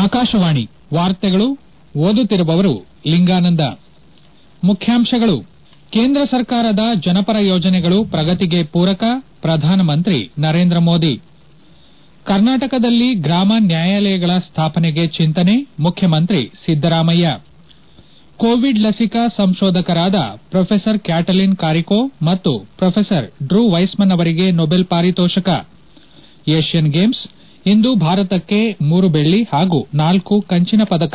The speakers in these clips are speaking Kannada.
ಆಕಾಶವಾಣಿ ವಾರ್ತೆಗಳು ಓದುತ್ತಿರುವವರು ಲಿಂಗಾನಂದ ಮುಖ್ಯಾಂಶಗಳು ಕೇಂದ್ರ ಸರ್ಕಾರದ ಜನಪರ ಯೋಜನೆಗಳು ಪ್ರಗತಿಗೆ ಪೂರಕ ಪ್ರಧಾನಮಂತ್ರಿ ನರೇಂದ್ರ ಮೋದಿ ಕರ್ನಾಟಕದಲ್ಲಿ ಗ್ರಾಮ ನ್ಯಾಯಾಲಯಗಳ ಸ್ಥಾಪನೆಗೆ ಚಿಂತನೆ ಮುಖ್ಯಮಂತ್ರಿ ಸಿದ್ದರಾಮಯ್ಯ ಕೋವಿಡ್ ಲಸಿಕಾ ಸಂಶೋಧಕರಾದ ಪ್ರೊಫೆಸರ್ ಕ್ಯಾಟಲಿನ್ ಕಾರಿಕೋ ಮತ್ತು ಪ್ರೊಫೆಸರ್ ಡ್ರೂ ವೈಸ್ಮನ್ ಅವರಿಗೆ ನೊಬೆಲ್ ಪಾರಿತೋಷಕ ಏಷ್ಯನ್ ಗೇಮ್ಸ್ ಇಂದು ಭಾರತಕ್ಕೆ ಮೂರು ಬೆಳ್ಳಿ ಹಾಗೂ ನಾಲ್ಕು ಕಂಚಿನ ಪದಕ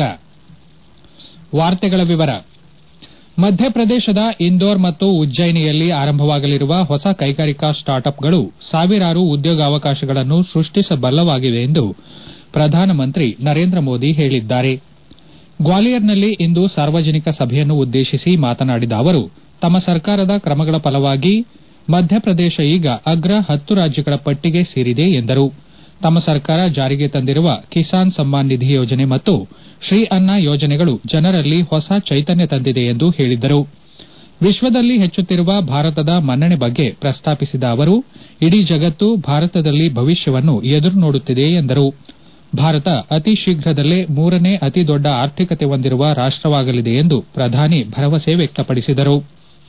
ಮಧ್ಯಪ್ರದೇಶದ ಇಂದೋರ್ ಮತ್ತು ಉಜ್ಜಯಿನಿಯಲ್ಲಿ ಆರಂಭವಾಗಲಿರುವ ಹೊಸ ಕೈಗಾರಿಕಾ ಸ್ಟಾರ್ಟ್ಅಪ್ಗಳು ಸಾವಿರಾರು ಉದ್ಯೋಗಾವಕಾಶಗಳನ್ನು ಸೃಷ್ಟಿಸಬಲ್ಲವಾಗಿವೆ ಎಂದು ಪ್ರಧಾನಮಂತ್ರಿ ನರೇಂದ್ರ ಮೋದಿ ಹೇಳಿದ್ದಾರೆ ಗ್ವಾಲಿಯರ್ನಲ್ಲಿ ಇಂದು ಸಾರ್ವಜನಿಕ ಸಭೆಯನ್ನು ಉದ್ದೇಶಿಸಿ ಮಾತನಾಡಿದ ಅವರು ತಮ್ಮ ಸರ್ಕಾರದ ಕ್ರಮಗಳ ಫಲವಾಗಿ ಮಧ್ಯಪ್ರದೇಶ ಈಗ ಅಗ್ರ ಹತ್ತು ರಾಜ್ಯಗಳ ಪಟ್ಟಿಗೆ ಸೇರಿದೆ ಎಂದರು ತಮ್ಮ ಸರ್ಕಾರ ಜಾರಿಗೆ ತಂದಿರುವ ಕಿಸಾನ್ ಸಮ್ಮಾನ್ ನಿಧಿ ಯೋಜನೆ ಮತ್ತು ಶ್ರೀ ಅನ್ನ ಯೋಜನೆಗಳು ಜನರಲ್ಲಿ ಹೊಸ ಚೈತನ್ಯ ತಂದಿದೆ ಎಂದು ಹೇಳಿದರು ವಿಶ್ವದಲ್ಲಿ ಹೆಚ್ಚುತ್ತಿರುವ ಭಾರತದ ಮನ್ನಣೆ ಬಗ್ಗೆ ಪ್ರಸ್ತಾಪಿಸಿದ ಅವರು ಇಡೀ ಜಗತ್ತು ಭಾರತದಲ್ಲಿ ಭವಿಷ್ಯವನ್ನು ಎದುರು ನೋಡುತ್ತಿದೆ ಎಂದರು ಭಾರತ ಅತಿ ಶೀಘ್ರದಲ್ಲೇ ಮೂರನೇ ಅತಿ ದೊಡ್ಡ ಆರ್ಥಿಕತೆ ಹೊಂದಿರುವ ರಾಷ್ಟವಾಗಲಿದೆ ಎಂದು ಪ್ರಧಾನಿ ಭರವಸೆ ವ್ಯಕ್ತಪಡಿಸಿದರು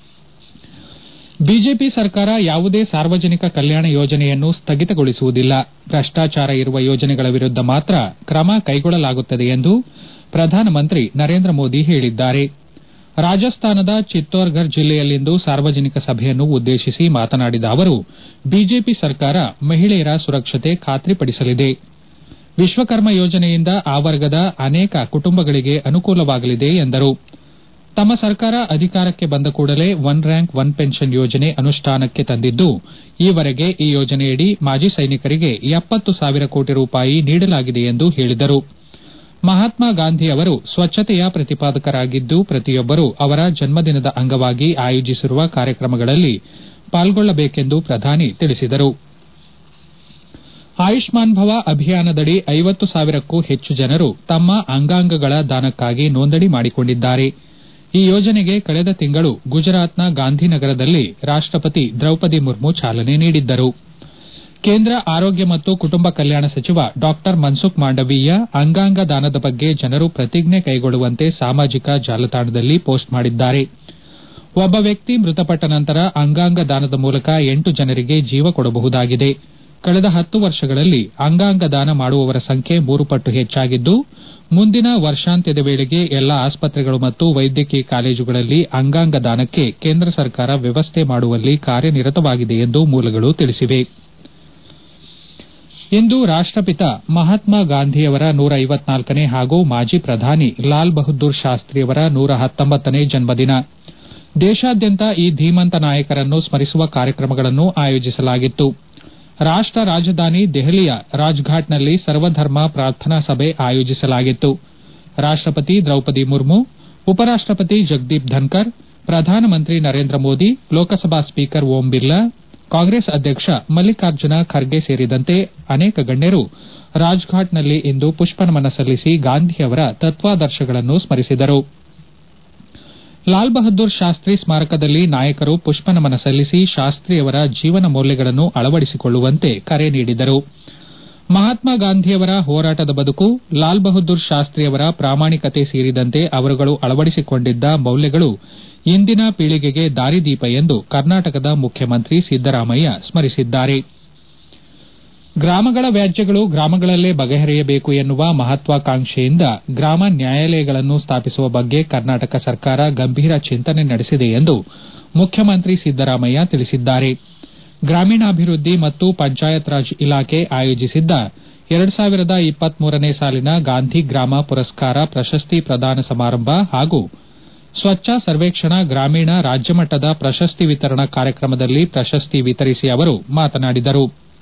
ಬಿಜೆಪಿ ಸರ್ಕಾರ ಯಾವುದೇ ಸಾರ್ವಜನಿಕ ಕಲ್ಯಾಣ ಯೋಜನೆಯನ್ನು ಸ್ಥಗಿತಗೊಳಿಸುವುದಿಲ್ಲ ಭ್ರಷ್ಟಾಚಾರ ಇರುವ ಯೋಜನೆಗಳ ವಿರುದ್ದ ಮಾತ್ರ ಕ್ರಮ ಕೈಗೊಳ್ಳಲಾಗುತ್ತದೆ ಎಂದು ಪ್ರಧಾನಮಂತ್ರಿ ನರೇಂದ್ರ ಮೋದಿ ಹೇಳಿದ್ದಾರೆ ರಾಜಸ್ಥಾನದ ಚಿತ್ತೋರ್ಘರ್ ಜಿಲ್ಲೆಯಲ್ಲಿಂದು ಸಾರ್ವಜನಿಕ ಸಭೆಯನ್ನು ಉದ್ದೇಶಿಸಿ ಮಾತನಾಡಿದ ಅವರು ಬಿಜೆಪಿ ಸರ್ಕಾರ ಮಹಿಳೆಯರ ಸುರಕ್ಷತೆ ಖಾತ್ರಿಪಡಿಸಲಿದೆ ವಿಶ್ವಕರ್ಮ ಯೋಜನೆಯಿಂದ ಆ ವರ್ಗದ ಅನೇಕ ಕುಟುಂಬಗಳಿಗೆ ಅನುಕೂಲವಾಗಲಿದೆ ಎಂದರು ತಮ್ಮ ಸರ್ಕಾರ ಅಧಿಕಾರಕ್ಕೆ ಬಂದ ಕೂಡಲೇ ಒನ್ ರ್ಯಾಂಕ್ ಒನ್ ಪೆನ್ಷನ್ ಯೋಜನೆ ಅನುಷ್ಠಾನಕ್ಕೆ ತಂದಿದ್ದು ಈವರೆಗೆ ಈ ಯೋಜನೆಯಡಿ ಮಾಜಿ ಸೈನಿಕರಿಗೆ ಎಪ್ಪತ್ತು ಸಾವಿರ ಕೋಟಿ ರೂಪಾಯಿ ನೀಡಲಾಗಿದೆ ಎಂದು ಹೇಳಿದರು ಮಹಾತ್ಮ ಗಾಂಧಿ ಅವರು ಸ್ವಚ್ಛತೆಯ ಪ್ರತಿಪಾದಕರಾಗಿದ್ದು ಪ್ರತಿಯೊಬ್ಬರೂ ಅವರ ಜನ್ಮದಿನದ ಅಂಗವಾಗಿ ಆಯೋಜಿಸಿರುವ ಕಾರ್ಯಕ್ರಮಗಳಲ್ಲಿ ಪಾಲ್ಗೊಳ್ಳಬೇಕೆಂದು ಪ್ರಧಾನಿ ತಿಳಿಸಿದರು ಆಯುಷ್ಮಾನ್ ಭವ ಅಭಿಯಾನದಡಿ ಐವತ್ತು ಸಾವಿರಕ್ಕೂ ಹೆಚ್ಚು ಜನರು ತಮ್ಮ ಅಂಗಾಂಗಗಳ ದಾನಕ್ಕಾಗಿ ನೋಂದಣಿ ಮಾಡಿಕೊಂಡಿದ್ದಾರೆ ಈ ಯೋಜನೆಗೆ ಕಳೆದ ತಿಂಗಳು ಗುಜರಾತ್ನ ಗಾಂಧಿನಗರದಲ್ಲಿ ರಾಷ್ಟಪತಿ ದ್ರೌಪದಿ ಮುರ್ಮು ಚಾಲನೆ ನೀಡಿದ್ದರು ಕೇಂದ್ರ ಆರೋಗ್ಯ ಮತ್ತು ಕುಟುಂಬ ಕಲ್ಯಾಣ ಸಚಿವ ಡಾ ಮನ್ಸುಖ್ ಮಾಂಡವೀಯ ಅಂಗಾಂಗ ದಾನದ ಬಗ್ಗೆ ಜನರು ಪ್ರತಿಜ್ಞೆ ಕೈಗೊಳ್ಳುವಂತೆ ಸಾಮಾಜಿಕ ಜಾಲತಾಣದಲ್ಲಿ ಪೋಸ್ಟ್ ಮಾಡಿದ್ದಾರೆ ಒಬ್ಬ ವ್ಯಕ್ತಿ ಮೃತಪಟ್ಟ ನಂತರ ಅಂಗಾಂಗ ದಾನದ ಮೂಲಕ ಎಂಟು ಜನರಿಗೆ ಜೀವ ಕೊಡಬಹುದಾಗಿದೆ ಕಳೆದ ಹತ್ತು ವರ್ಷಗಳಲ್ಲಿ ಅಂಗಾಂಗ ದಾನ ಮಾಡುವವರ ಸಂಖ್ಯೆ ಮೂರು ಪಟ್ಟು ಹೆಚ್ಚಾಗಿದ್ದು ಮುಂದಿನ ವರ್ಷಾಂತ್ಯದ ವೇಳೆಗೆ ಎಲ್ಲಾ ಆಸ್ಪತ್ರೆಗಳು ಮತ್ತು ವೈದ್ಯಕೀಯ ಕಾಲೇಜುಗಳಲ್ಲಿ ಅಂಗಾಂಗ ದಾನಕ್ಕೆ ಕೇಂದ್ರ ಸರ್ಕಾರ ವ್ಯವಸ್ಥೆ ಮಾಡುವಲ್ಲಿ ಕಾರ್ಯನಿರತವಾಗಿದೆ ಎಂದು ಮೂಲಗಳು ತಿಳಿಸಿವೆ ಇಂದು ರಾಷ್ಟಪಿತ ಮಹಾತ್ಮ ಗಾಂಧಿಯವರ ನೂರ ಐವತ್ನಾಲ್ಕನೇ ಹಾಗೂ ಮಾಜಿ ಪ್ರಧಾನಿ ಲಾಲ್ ಬಹದ್ದೂರ್ ಶಾಸ್ತ್ರಿಯವರ ನೂರ ಹತ್ತೊಂಬತ್ತನೇ ಜನ್ಮದಿನ ದೇಶಾದ್ಯಂತ ಈ ಧೀಮಂತ ನಾಯಕರನ್ನು ಸ್ಮರಿಸುವ ಕಾರ್ಯಕ್ರಮಗಳನ್ನು ಆಯೋಜಿಸಲಾಗಿತ್ತು ರಾಷ್ಟ ರಾಜಧಾನಿ ದೆಹಲಿಯ ರಾಜ್ಘಾಟ್ನಲ್ಲಿ ಸರ್ವಧರ್ಮ ಪ್ರಾರ್ಥನಾ ಸಭೆ ಆಯೋಜಿಸಲಾಗಿತ್ತು ರಾಷ್ಟಪತಿ ದ್ರೌಪದಿ ಮುರ್ಮು ಉಪರಾಷ್ಟಪತಿ ಜಗದೀಪ್ ಧನ್ಕರ್ ಪ್ರಧಾನಮಂತ್ರಿ ನರೇಂದ್ರ ಮೋದಿ ಲೋಕಸಭಾ ಸ್ಪೀಕರ್ ಓಂ ಬಿರ್ಲಾ ಕಾಂಗ್ರೆಸ್ ಅಧ್ಯಕ್ಷ ಮಲ್ಲಿಕಾರ್ಜುನ ಖರ್ಗೆ ಸೇರಿದಂತೆ ಅನೇಕ ಗಣ್ಯರು ರಾಜ್ಘಾಟ್ನಲ್ಲಿ ಇಂದು ಪುಷ್ಪನಮನ ಸಲ್ಲಿಸಿ ಗಾಂಧಿಯವರ ತತ್ವಾದರ್ಶಗಳನ್ನು ಸ್ಮರಿಸಿದರು ಲಾಲ್ ಬಹದ್ದೂರ್ ಶಾಸ್ತ್ರಿ ಸ್ಮಾರಕದಲ್ಲಿ ನಾಯಕರು ಪುಷ್ಪನಮನ ಸಲ್ಲಿಸಿ ಶಾಸ್ತ್ರಿಯವರ ಜೀವನ ಮೌಲ್ಯಗಳನ್ನು ಅಳವಡಿಸಿಕೊಳ್ಳುವಂತೆ ಕರೆ ನೀಡಿದರು ಮಹಾತ್ಮ ಗಾಂಧಿಯವರ ಹೋರಾಟದ ಬದುಕು ಲಾಲ್ ಬಹದ್ದೂರ್ ಶಾಸ್ತ್ರಿಯವರ ಪ್ರಾಮಾಣಿಕತೆ ಸೇರಿದಂತೆ ಅವರುಗಳು ಅಳವಡಿಸಿಕೊಂಡಿದ್ದ ಮೌಲ್ಯಗಳು ಇಂದಿನ ಪೀಳಿಗೆಗೆ ದಾರಿದೀಪ ಎಂದು ಕರ್ನಾಟಕದ ಮುಖ್ಯಮಂತ್ರಿ ಸಿದ್ದರಾಮಯ್ಯ ಸ್ಮರಿಸಿದ್ದಾರೆ ಗ್ರಾಮಗಳ ವ್ಯಾಜ್ಯಗಳು ಗ್ರಾಮಗಳಲ್ಲೇ ಬಗೆಹರಿಯಬೇಕು ಎನ್ನುವ ಮಹತ್ವಾಕಾಂಕ್ಷೆಯಿಂದ ಗ್ರಾಮ ನ್ಯಾಯಾಲಯಗಳನ್ನು ಸ್ಥಾಪಿಸುವ ಬಗ್ಗೆ ಕರ್ನಾಟಕ ಸರ್ಕಾರ ಗಂಭೀರ ಚಿಂತನೆ ನಡೆಸಿದೆ ಎಂದು ಮುಖ್ಯಮಂತ್ರಿ ಸಿದ್ದರಾಮಯ್ಯ ತಿಳಿಸಿದ್ದಾರೆ ಗ್ರಾಮೀಣಾಭಿವೃದ್ಧಿ ಮತ್ತು ಪಂಚಾಯತ್ ರಾಜ್ ಇಲಾಖೆ ಆಯೋಜಿಸಿದ್ದ ಎರಡು ಸಾವಿರದ ಇಪ್ಪತ್ಮೂರನೇ ಸಾಲಿನ ಗಾಂಧಿ ಗ್ರಾಮ ಪುರಸ್ಕಾರ ಪ್ರಶಸ್ತಿ ಪ್ರದಾನ ಸಮಾರಂಭ ಹಾಗೂ ಸ್ವಚ್ಛ ಸರ್ವೇಕ್ಷಣಾ ಗ್ರಾಮೀಣ ರಾಜ್ಯಮಟ್ಟದ ಪ್ರಶಸ್ತಿ ವಿತರಣಾ ಕಾರ್ಯಕ್ರಮದಲ್ಲಿ ಪ್ರಶಸ್ತಿ ವಿತರಿಸಿ ಅವರು ಮಾತನಾಡಿದರು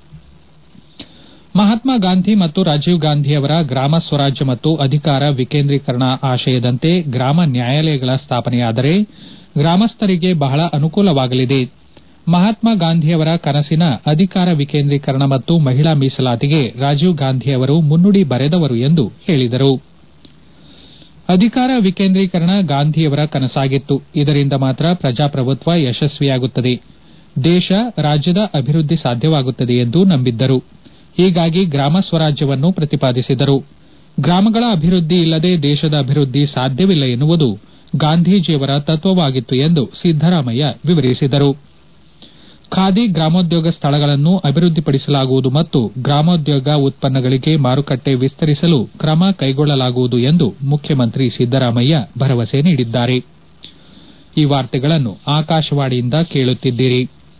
ಮಹಾತ್ಮ ಗಾಂಧಿ ಮತ್ತು ರಾಜೀವ್ ಗಾಂಧಿ ಅವರ ಗ್ರಾಮ ಸ್ವರಾಜ್ಯ ಮತ್ತು ಅಧಿಕಾರ ವಿಕೇಂದ್ರೀಕರಣ ಆಶಯದಂತೆ ಗ್ರಾಮ ನ್ಯಾಯಾಲಯಗಳ ಸ್ಥಾಪನೆಯಾದರೆ ಗ್ರಾಮಸ್ಥರಿಗೆ ಬಹಳ ಅನುಕೂಲವಾಗಲಿದೆ ಮಹಾತ್ಮ ಗಾಂಧಿಯವರ ಕನಸಿನ ಅಧಿಕಾರ ವಿಕೇಂದ್ರೀಕರಣ ಮತ್ತು ಮಹಿಳಾ ಮೀಸಲಾತಿಗೆ ರಾಜೀವ್ ಗಾಂಧಿ ಅವರು ಮುನ್ನುಡಿ ಬರೆದವರು ಎಂದು ಹೇಳಿದರು ಅಧಿಕಾರ ವಿಕೇಂದ್ರೀಕರಣ ಗಾಂಧಿಯವರ ಕನಸಾಗಿತ್ತು ಇದರಿಂದ ಮಾತ್ರ ಪ್ರಜಾಪ್ರಭುತ್ವ ಯಶಸ್ವಿಯಾಗುತ್ತದೆ ದೇಶ ರಾಜ್ಯದ ಅಭಿವೃದ್ಧಿ ಸಾಧ್ಯವಾಗುತ್ತದೆ ಎಂದು ನಂಬಿದ್ದರು ಹೀಗಾಗಿ ಗ್ರಾಮ ಸ್ವರಾಜ್ಯವನ್ನು ಪ್ರತಿಪಾದಿಸಿದರು ಗ್ರಾಮಗಳ ಅಭಿವೃದ್ಧಿ ಇಲ್ಲದೆ ದೇಶದ ಅಭಿವೃದ್ಧಿ ಸಾಧ್ಯವಿಲ್ಲ ಎನ್ನುವುದು ಗಾಂಧೀಜಿಯವರ ತತ್ವವಾಗಿತ್ತು ಎಂದು ಸಿದ್ದರಾಮಯ್ಯ ವಿವರಿಸಿದರು ಖಾದಿ ಗ್ರಾಮೋದ್ಯೋಗ ಸ್ಥಳಗಳನ್ನು ಅಭಿವೃದ್ಧಿಪಡಿಸಲಾಗುವುದು ಮತ್ತು ಗ್ರಾಮೋದ್ಯೋಗ ಉತ್ಪನ್ನಗಳಿಗೆ ಮಾರುಕಟ್ಟೆ ವಿಸ್ತರಿಸಲು ಕ್ರಮ ಕೈಗೊಳ್ಳಲಾಗುವುದು ಎಂದು ಮುಖ್ಯಮಂತ್ರಿ ಸಿದ್ದರಾಮಯ್ಯ ಭರವಸೆ ನೀಡಿದ್ದಾರೆ ಈ ವಾರ್ತೆಗಳನ್ನು ಆಕಾಶವಾಣಿಯಿಂದ ಕೇಳುತ್ತಿದ್ದೀರಿ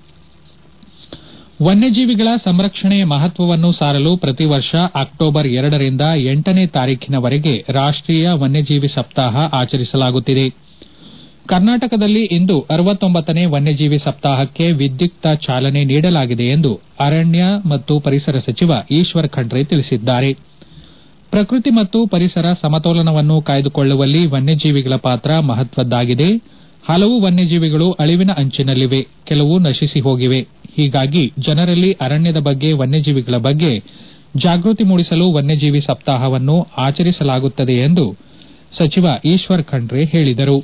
ವನ್ಯಜೀವಿಗಳ ಸಂರಕ್ಷಣೆಯ ಮಹತ್ವವನ್ನು ಸಾರಲು ಪ್ರತಿ ವರ್ಷ ಅಕ್ಟೋಬರ್ ಎರಡರಿಂದ ಎಂಟನೇ ತಾರೀಖಿನವರೆಗೆ ರಾಷ್ಟೀಯ ವನ್ಯಜೀವಿ ಸಪ್ತಾಹ ಆಚರಿಸಲಾಗುತ್ತಿದೆ ಕರ್ನಾಟಕದಲ್ಲಿ ಇಂದು ಅರವತ್ತೊಂಬತ್ತನೇ ವನ್ಯಜೀವಿ ಸಪ್ತಾಹಕ್ಕೆ ವಿದ್ಯುಕ್ತ ಚಾಲನೆ ನೀಡಲಾಗಿದೆ ಎಂದು ಅರಣ್ಯ ಮತ್ತು ಪರಿಸರ ಸಚಿವ ಈಶ್ವರ್ ಖಂಡ್ರೆ ತಿಳಿಸಿದ್ದಾರೆ ಪ್ರಕೃತಿ ಮತ್ತು ಪರಿಸರ ಸಮತೋಲನವನ್ನು ಕಾಯ್ದುಕೊಳ್ಳುವಲ್ಲಿ ವನ್ಯಜೀವಿಗಳ ಪಾತ್ರ ಮಹತ್ವದ್ದಾಗಿದೆ ಹಲವು ವನ್ಯಜೀವಿಗಳು ಅಳಿವಿನ ಅಂಚಿನಲ್ಲಿವೆ ಕೆಲವು ನಶಿಸಿ ಹೋಗಿವೆ ಹೀಗಾಗಿ ಜನರಲ್ಲಿ ಅರಣ್ಯದ ಬಗ್ಗೆ ವನ್ಯಜೀವಿಗಳ ಬಗ್ಗೆ ಜಾಗೃತಿ ಮೂಡಿಸಲು ವನ್ಯಜೀವಿ ಸಪ್ತಾಹವನ್ನು ಆಚರಿಸಲಾಗುತ್ತದೆ ಎಂದು ಸಚಿವ ಈಶ್ವರ್ ಖಂಡ್ರೆ ಹೇಳಿದರು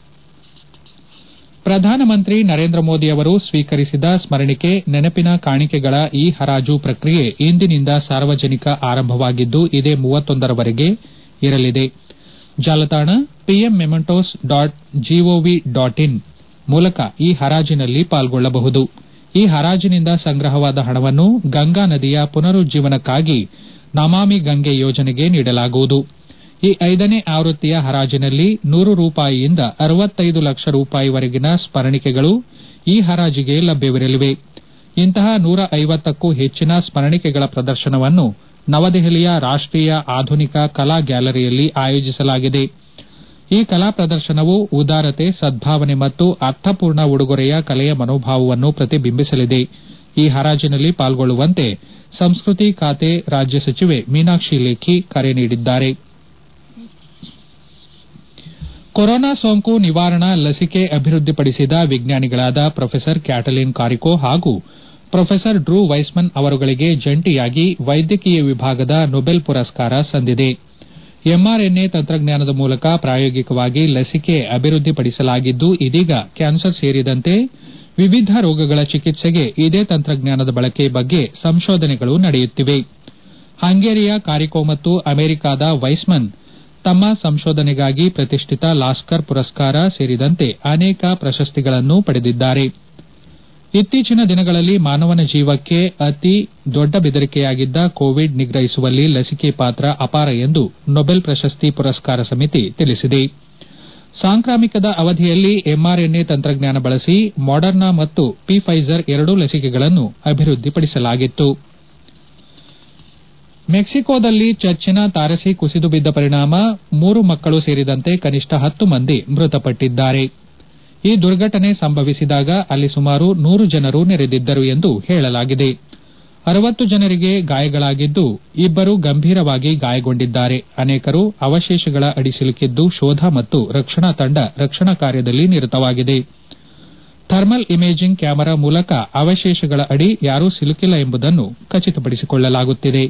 ಪ್ರಧಾನಮಂತ್ರಿ ನರೇಂದ್ರ ಮೋದಿ ಅವರು ಸ್ವೀಕರಿಸಿದ ಸ್ಮರಣಿಕೆ ನೆನಪಿನ ಕಾಣಿಕೆಗಳ ಇ ಹರಾಜು ಪ್ರಕ್ರಿಯೆ ಇಂದಿನಿಂದ ಸಾರ್ವಜನಿಕ ಆರಂಭವಾಗಿದ್ದು ಇದೇ ಮೂವತ್ತೊಂದರವರೆಗೆ ಇರಲಿದೆ ಜಾಲತಾಣ PM mementos dot GOV dot in ಮೂಲಕ ಈ ಹರಾಜಿನಲ್ಲಿ ಪಾಲ್ಗೊಳ್ಳಬಹುದು ಈ ಹರಾಜಿನಿಂದ ಸಂಗ್ರಹವಾದ ಹಣವನ್ನು ಗಂಗಾ ನದಿಯ ಪುನರುಜ್ಜೀವನಕ್ಕಾಗಿ ನಮಾಮಿ ಗಂಗೆ ಯೋಜನೆಗೆ ನೀಡಲಾಗುವುದು ಈ ಐದನೇ ಆವೃತ್ತಿಯ ಹರಾಜಿನಲ್ಲಿ ನೂರು ರೂಪಾಯಿಯಿಂದ ಅರವತ್ತೈದು ಲಕ್ಷ ರೂಪಾಯಿವರೆಗಿನ ಸ್ಮರಣಿಕೆಗಳು ಈ ಹರಾಜಿಗೆ ಲಭ್ಯವಿರಲಿವೆ ಇಂತಹ ನೂರ ಐವತ್ತಕ್ಕೂ ಹೆಚ್ಚಿನ ಸ್ಮರಣಿಕೆಗಳ ಪ್ರದರ್ಶನವನ್ನು ನವದೆಹಲಿಯ ರಾಷ್ಟೀಯ ಆಧುನಿಕ ಕಲಾ ಗ್ಯಾಲರಿಯಲ್ಲಿ ಆಯೋಜಿಸಲಾಗಿದೆ ಈ ಕಲಾ ಪ್ರದರ್ಶನವು ಉದಾರತೆ ಸದ್ಭಾವನೆ ಮತ್ತು ಅರ್ಥಪೂರ್ಣ ಉಡುಗೊರೆಯ ಕಲೆಯ ಮನೋಭಾವವನ್ನು ಪ್ರತಿಬಿಂಬಿಸಲಿದೆ ಈ ಹರಾಜಿನಲ್ಲಿ ಪಾಲ್ಗೊಳ್ಳುವಂತೆ ಸಂಸ್ಕೃತಿ ಖಾತೆ ರಾಜ್ಯ ಸಚಿವೆ ಮೀನಾಕ್ಷಿ ಲೇಖಿ ಕರೆ ನೀಡಿದ್ದಾರೆ ಕೊರೋನಾ ಸೋಂಕು ನಿವಾರಣಾ ಲಸಿಕೆ ಅಭಿವೃದ್ಧಿಪಡಿಸಿದ ವಿಜ್ಞಾನಿಗಳಾದ ಪ್ರೊಫೆಸರ್ ಕ್ಯಾಟಲಿನ್ ಕಾರಿಕೋ ಹಾಗೂ ಪ್ರೊಫೆಸರ್ ಡ್ರೂ ವೈಸ್ಮನ್ ಅವರುಗಳಿಗೆ ಜಂಟಿಯಾಗಿ ವೈದ್ಯಕೀಯ ವಿಭಾಗದ ನೊಬೆಲ್ ಪುರಸ್ಕಾರ ಸಂದಿದೆ ಎಂಆರ್ಎನ್ಎ ತಂತ್ರಜ್ಞಾನದ ಮೂಲಕ ಪ್ರಾಯೋಗಿಕವಾಗಿ ಲಸಿಕೆ ಅಭಿವೃದ್ಧಿಪಡಿಸಲಾಗಿದ್ದು ಇದೀಗ ಕ್ಯಾನ್ಸರ್ ಸೇರಿದಂತೆ ವಿವಿಧ ರೋಗಗಳ ಚಿಕಿತ್ಸೆಗೆ ಇದೇ ತಂತ್ರಜ್ಞಾನದ ಬಳಕೆ ಬಗ್ಗೆ ಸಂಶೋಧನೆಗಳು ನಡೆಯುತ್ತಿವೆ ಹಂಗೇರಿಯ ಕಾರಿಕೋ ಮತ್ತು ಅಮೆರಿಕದ ವೈಸ್ಮನ್ ತಮ್ಮ ಸಂಶೋಧನೆಗಾಗಿ ಪ್ರತಿಷ್ಠಿತ ಲಾಸ್ಕರ್ ಪುರಸ್ಕಾರ ಸೇರಿದಂತೆ ಅನೇಕ ಪ್ರಶಸ್ತಿಗಳನ್ನು ಪಡೆದಿದ್ದಾರೆ ಇತ್ತೀಚಿನ ದಿನಗಳಲ್ಲಿ ಮಾನವನ ಜೀವಕ್ಕೆ ಅತಿ ದೊಡ್ಡ ಬೆದರಿಕೆಯಾಗಿದ್ದ ಕೋವಿಡ್ ನಿಗ್ರಹಿಸುವಲ್ಲಿ ಲಸಿಕೆ ಪಾತ್ರ ಅಪಾರ ಎಂದು ನೊಬೆಲ್ ಪ್ರಶಸ್ತಿ ಪುರಸ್ಕಾರ ಸಮಿತಿ ತಿಳಿಸಿದೆ ಸಾಂಕ್ರಾಮಿಕದ ಅವಧಿಯಲ್ಲಿ ಎಂಆರ್ಎನ್ಎ ತಂತ್ರಜ್ಞಾನ ಬಳಸಿ ಮಾಡರ್ನಾ ಮತ್ತು ಪಿಫೈಜರ್ ಎರಡೂ ಲಸಿಕೆಗಳನ್ನು ಅಭಿವೃದ್ಧಿಪಡಿಸಲಾಗಿತ್ತು ಮೆಕ್ಸಿಕೋದಲ್ಲಿ ಚರ್ಚಿನ ತಾರಸಿ ಕುಸಿದು ಬಿದ್ದ ಪರಿಣಾಮ ಮೂರು ಮಕ್ಕಳು ಸೇರಿದಂತೆ ಕನಿಷ್ಠ ಹತ್ತು ಮಂದಿ ಮೃತಪಟ್ಟಿದ್ದಾರೆ ಈ ದುರ್ಘಟನೆ ಸಂಭವಿಸಿದಾಗ ಅಲ್ಲಿ ಸುಮಾರು ನೂರು ಜನರು ನೆರೆದಿದ್ದರು ಎಂದು ಹೇಳಲಾಗಿದೆ ಅರವತ್ತು ಜನರಿಗೆ ಗಾಯಗಳಾಗಿದ್ದು ಇಬ್ಬರು ಗಂಭೀರವಾಗಿ ಗಾಯಗೊಂಡಿದ್ದಾರೆ ಅನೇಕರು ಅವಶೇಷಗಳ ಅಡಿ ಸಿಲುಕಿದ್ದು ಶೋಧ ಮತ್ತು ರಕ್ಷಣಾ ತಂಡ ರಕ್ಷಣಾ ಕಾರ್ಯದಲ್ಲಿ ನಿರತವಾಗಿದೆ ಥರ್ಮಲ್ ಇಮೇಜಿಂಗ್ ಕ್ಯಾಮೆರಾ ಮೂಲಕ ಅವಶೇಷಗಳ ಅಡಿ ಯಾರೂ ಸಿಲುಕಿಲ್ಲ ಎಂಬುದನ್ನು ಖಚಿತಪಡಿಸಿಕೊಳ್ಳಲಾಗುತ್ತಿದೆ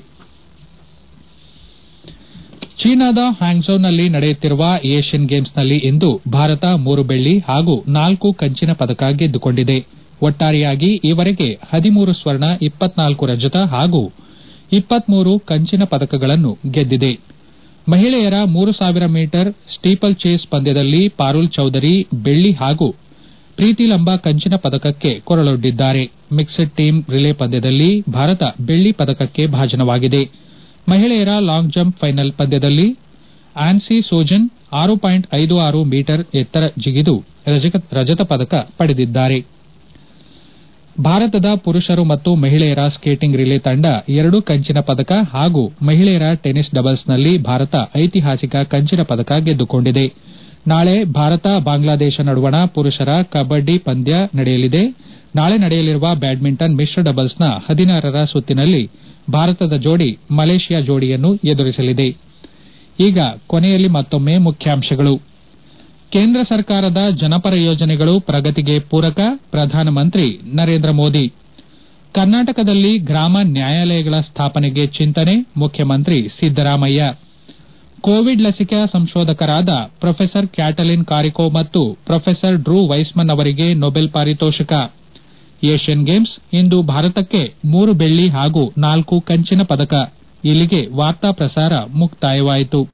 ಚೀನಾದ ಹ್ಯಾಂಗ್ಝೌನಲ್ಲಿ ನಡೆಯುತ್ತಿರುವ ಏಷ್ಯನ್ ಗೇಮ್ಸ್ನಲ್ಲಿ ಇಂದು ಭಾರತ ಮೂರು ಬೆಳ್ಳಿ ಹಾಗೂ ನಾಲ್ಕು ಕಂಚಿನ ಪದಕ ಗೆದ್ದುಕೊಂಡಿದೆ ಒಟ್ಟಾರೆಯಾಗಿ ಈವರೆಗೆ ಹದಿಮೂರು ಸ್ವರ್ಣ ಇಪ್ಪತ್ನಾಲ್ಕು ರಜತ ಹಾಗೂ ಇಪ್ಪತ್ಮೂರು ಕಂಚಿನ ಪದಕಗಳನ್ನು ಗೆದ್ದಿದೆ ಮಹಿಳೆಯರ ಮೂರು ಸಾವಿರ ಮೀಟರ್ ಸ್ಟೀಪಲ್ ಚೇಸ್ ಪಂದ್ಯದಲ್ಲಿ ಪಾರುಲ್ ಚೌಧರಿ ಬೆಳ್ಳಿ ಹಾಗೂ ಪ್ರೀತಿ ಲಂಬಾ ಕಂಚಿನ ಪದಕಕ್ಕೆ ಕೊರಳೊಡ್ಡಿದ್ದಾರೆ ಮಿಕ್ಸೆಡ್ ಟೀಮ್ ರಿಲೇ ಪಂದ್ಯದಲ್ಲಿ ಭಾರತ ಬೆಳ್ಳಿ ಪದಕಕ್ಕೆ ಭಾಜನವಾಗಿದೆ ಮಹಿಳೆಯರ ಲಾಂಗ್ ಜಂಪ್ ಫೈನಲ್ ಪಂದ್ಯದಲ್ಲಿ ಆನ್ಸಿ ಸೋಜನ್ ಆರು ಪಾಯಿಂಟ್ ಐದು ಆರು ಮೀಟರ್ ಎತ್ತರ ಜಿಗಿದು ರಜತ ಪದಕ ಪಡೆದಿದ್ದಾರೆ ಭಾರತದ ಪುರುಷರು ಮತ್ತು ಮಹಿಳೆಯರ ಸ್ಕೇಟಿಂಗ್ ರಿಲೇ ತಂಡ ಎರಡು ಕಂಚಿನ ಪದಕ ಹಾಗೂ ಮಹಿಳೆಯರ ಟೆನಿಸ್ ಡಬಲ್ಸ್ನಲ್ಲಿ ಭಾರತ ಐತಿಹಾಸಿಕ ಕಂಚಿನ ಪದಕ ಗೆದ್ದುಕೊಂಡಿದೆ ನಾಳೆ ಭಾರತ ಬಾಂಗ್ಲಾದೇಶ ನಡುವಣ ಪುರುಷರ ಕಬಡ್ಡಿ ಪಂದ್ಯ ನಡೆಯಲಿದೆ ನಾಳೆ ನಡೆಯಲಿರುವ ಬ್ಯಾಡ್ಮಿಂಟನ್ ಮಿಶ್ರ ಡಬಲ್ಸ್ನ ಹದಿನಾರರ ಸುತ್ತಿನಲ್ಲಿ ಭಾರತದ ಜೋಡಿ ಮಲೇಷಿಯಾ ಜೋಡಿಯನ್ನು ಎದುರಿಸಲಿದೆ ಈಗ ಕೊನೆಯಲ್ಲಿ ಮತ್ತೊಮ್ಮೆ ಮುಖ್ಯಾಂಶಗಳು ಕೇಂದ್ರ ಸರ್ಕಾರದ ಜನಪರ ಯೋಜನೆಗಳು ಪ್ರಗತಿಗೆ ಪೂರಕ ಪ್ರಧಾನಮಂತ್ರಿ ನರೇಂದ್ರ ಮೋದಿ ಕರ್ನಾಟಕದಲ್ಲಿ ಗ್ರಾಮ ನ್ಯಾಯಾಲಯಗಳ ಸ್ಥಾಪನೆಗೆ ಚಿಂತನೆ ಮುಖ್ಯಮಂತ್ರಿ ಸಿದ್ದರಾಮಯ್ಯ ಕೋವಿಡ್ ಲಸಿಕಾ ಸಂಶೋಧಕರಾದ ಪ್ರೊಫೆಸರ್ ಕ್ಯಾಟಲಿನ್ ಕಾರಿಕೋ ಮತ್ತು ಪ್ರೊಫೆಸರ್ ಡ್ರೂ ವೈಸ್ಮನ್ ಅವರಿಗೆ ನೊಬೆಲ್ ಪಾರಿತೋಷಕ ಏಷ್ಯನ್ ಗೇಮ್ಸ್ ಇಂದು ಭಾರತಕ್ಕೆ ಮೂರು ಬೆಳ್ಳಿ ಹಾಗೂ ನಾಲ್ಕು ಕಂಚಿನ ಪದಕ ಇಲ್ಲಿಗೆ ವಾರ್ತಾ ಪ್ರಸಾರ ಮುಕ್ತಾಯವಾಯಿತು